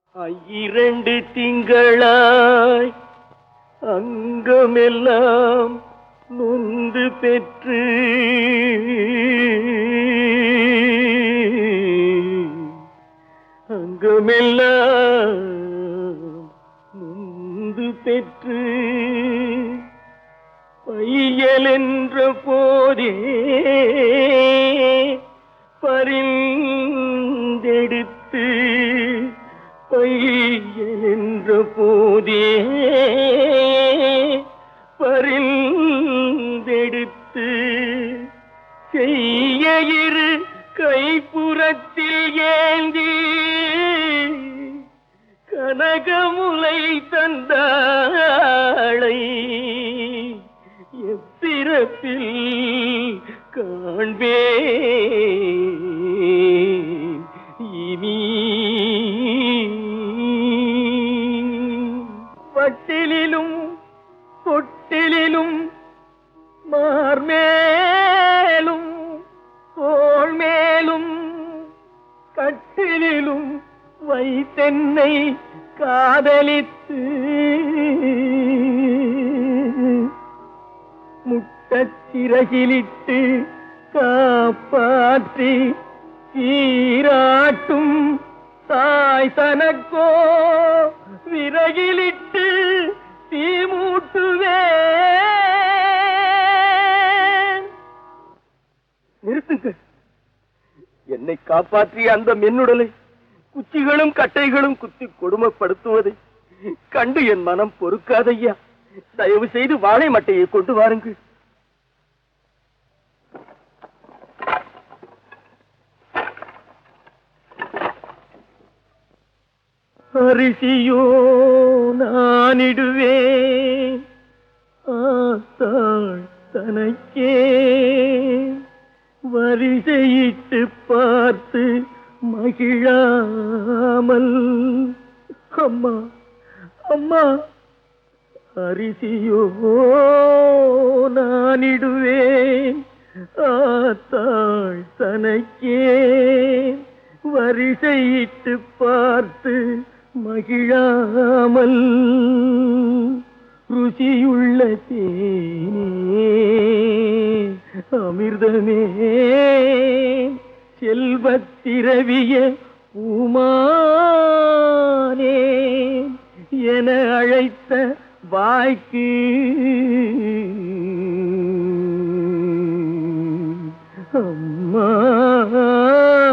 இரண்டு திங்களாய் அங்கமெல்லாம் நொந்து பெற்று அங்கமெல்லாம் நொந்து பெற்று பையல் என்ற போதே பரிந்தெடுத்து பையல் என்ற போதே பரிந்தெடுத்து செய்ய இரு கைப்புறத்தில் ஏந்தி கனகமுலை தந்தாளை எப்பிறப்பில் காண்பே இனி பட்டிலும் தொட்டிலும் மார்மேலும் தோள் மேலும் கட்டிலும் வைத்தென்னை காதலித்து முட்டச் சிறகிலிட்டு காப்பாற்றி சீராட்டும் தாய் தனக்கோ விறகிலிட்டு தீமூட்டுவேன் நிறுத்துங்க என்னை காப்பாற்றிய அந்த மென்னுடலை குச்சிகளும் கட்டைகளும் குத்தி கொடுமைப்படுத்துவதை கண்டு என் மனம் பொறுக்காதையா தயவு செய்து வாழை மட்டையை கொண்டு வாருங்கள் அரிசியோ நானிடுவேன் ஆத்தாள் தனக்கே வரிசையிட்டு பார்த்து மகிழாமல் அம்மா அம்மா அரிசியோ நானிடுவேன் ஆத்தாள் தனக்கே வரிசையிட்டு பார்த்து மகிழாமல் ருசியுள்ள தேனே அமிர்தமே செல்வத்திரவிய பூமானே என அழைத்த வாய்க்கு அம்மா